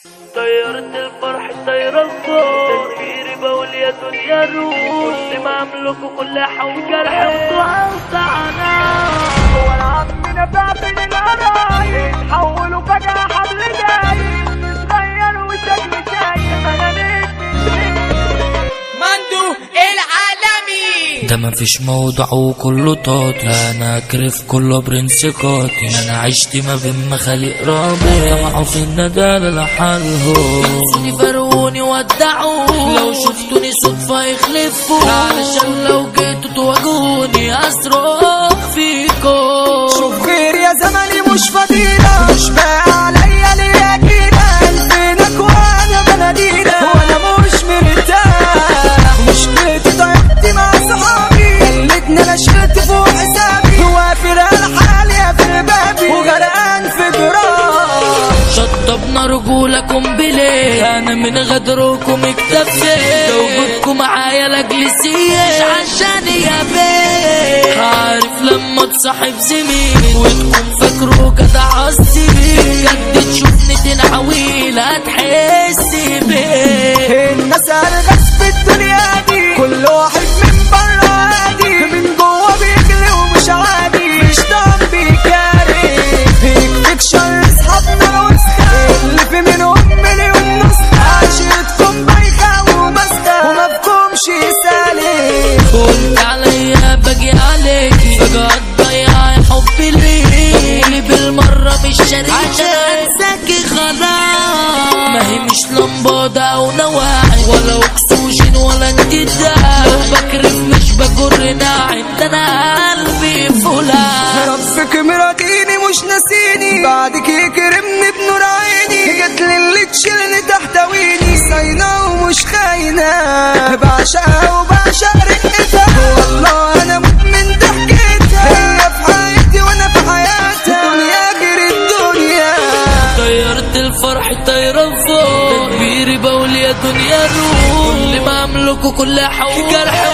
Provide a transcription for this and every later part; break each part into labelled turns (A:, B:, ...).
A: طيرت الفرح طير الفوق تدبيري بقول يا دنيا روح كل ما املكه كل حول جرح وقطع انا
B: هو العم نبع بين القرايب حولوا فجأة حبل جاي صغير وشكل شايب انا نجم
C: مندو العالمي
D: ده مفيش موضوع وكله طاطي انا كرف كله برنس قاطي انا عشت ما بين مخاليق رابع طمعوا في الندى لحالهم انسوني فرقوني ودعوني لو شفتوني صدفة يخلفوا علشان لو جيتوا تواجهوني اصرخ فيكم
B: شوف خير يا زمني مش فضيلة مش باقي عليا ليا كده فينك وانا بناديلة وانا مش مرتاح مشكلتي ضيعتي مع صحابي خلتني انا شلت فوق حسابي وافر الحال يا في بابي وغرقان في جراح
D: شطبنا رجولكم بليه انا من غدركم اكتفيت وجودكم معايا لاجل سيه مش عشان يا بيه عارف لما تصاحب زميل وتكون فاكره جدع عالسبيل بجد تشوفني تنعويل هتحس بيه
B: الناس ارغس في الدنيا دي كل واحد من بره عادي من جوه بيجري ومش عادي مش دم بيكاري يكفيك شر اصحابنا وسخة اللي في منهم مليون نسخة عشرتكم بايخة وماسكة وما بكمش سالي
D: قلت عليا باجي عليكي فجأة تضيعي حبي ليكي قولي بالمرة مش شريكة عشان انساكي خلاص ما هي مش لمبادة او نواعي ولا اكسوجين ولا انتداع لو بكرف مش بجر ناعي ده انا قلبي فلان
B: ربك مراتيني مش ناسيني بعدك يكرمني بنور عيني جت اللي تشيلني تحتويني صاينة ومش خاينة بعشقها وبعشق رقتها والله انا مدمن ضحكتها هي في حياتي وانا في حياتها دنيا غير الدنيا
D: طيرت الفرح طايرة لفوق تدبيري بقول يا دنيا روح كل ما املكه كل حول جرح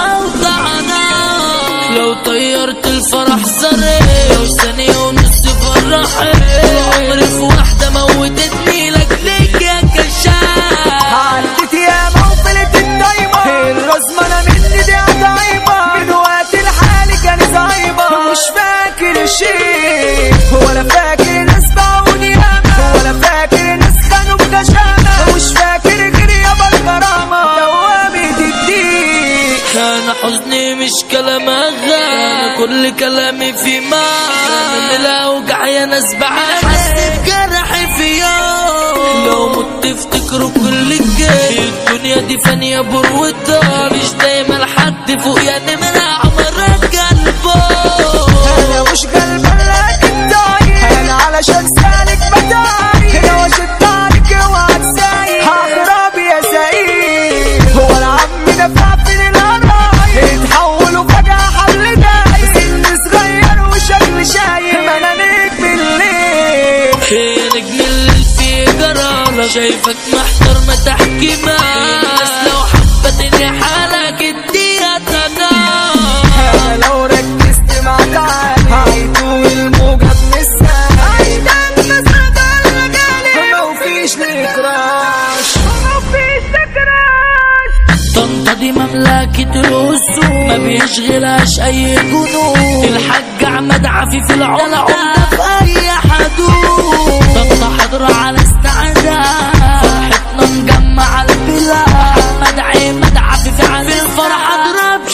D: وضعنا لو طيرت الفرح صريح لو ثانية ونص فرحت عمري في واحدة موتتني لاجلك يا كشاف
B: عدت يا موفلة الدايمة الرسمة انا مني دي عدايمة من وقت الحالي كان زايبة مش فاكر شيء ولا فاكر ناس باعوني ياما ولا فاكر ناس خانوا بغشامة مش فاكر غير يابا الكرامة دوامة الدين
D: انا حزني مش كلام اغاني كل كلامي في معنى من الاوجع يا ناس بعاني حاسس بجرحي في يوم لو مت افتكروا كل الجاي الدنيا دي فانية بروتها مش دايما حد فوق يا نمرة عمرك قلبه
B: انا مش غلبان لكن داير انا علشان سالك بداير هنا وشد عليك اوعى تساير هخرب يا سعيد هو العم نفع في القرايب اتحولوا فجأة حل داير سن صغير وشكل شايب ما انا نجم الليل
D: يا نجم اللي في جرالة شايفك محتار ما تحكي معاك الناس لو حبتني حالك اديها تنام
B: انا لو ركزت مع تعالي هيدوي الموجة بنسان عايدان مسافة الغالي مفيش نكراش مفيش نكراش
D: طنطا دي مملكة الأسود ما بيشغلهاش أي جنود الحاج أحمد عفيف العمدة في أي حدود طنطا حاضرة على استعداد فرحتنا مجمع البلاد أحمد عماد عفيف على الفرح أضرب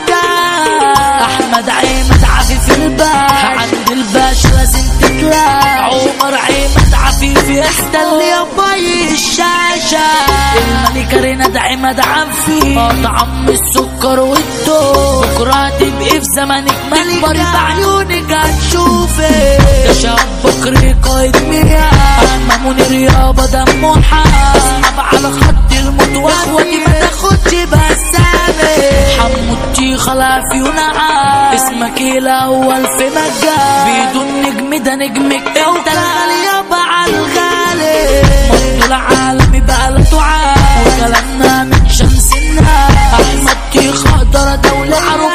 D: شداد أحمد عماد عفيف الباش عند الباش لازم تتلاقى عمر عماد عفيف يحتل يا باي الشاشة الملكة رينا عماد عفيف طعم السكر والدور بكرة هتبقي في زمنك مكبر بعيونك هتشوفي يا شاب بكري قايد مياه أحمى منير يابا دمه حار أصحاب على خط الموت واخواتي ما تاخدش بسامي حموتي خلاف ينعى اسمك الاول في مجال بدون نجم ده نجمك انت الغالي يابا على الغالي برضو العالمي بقى لا تعاد وكلامنا من شمس النار احمد تي خضرة دولة عروس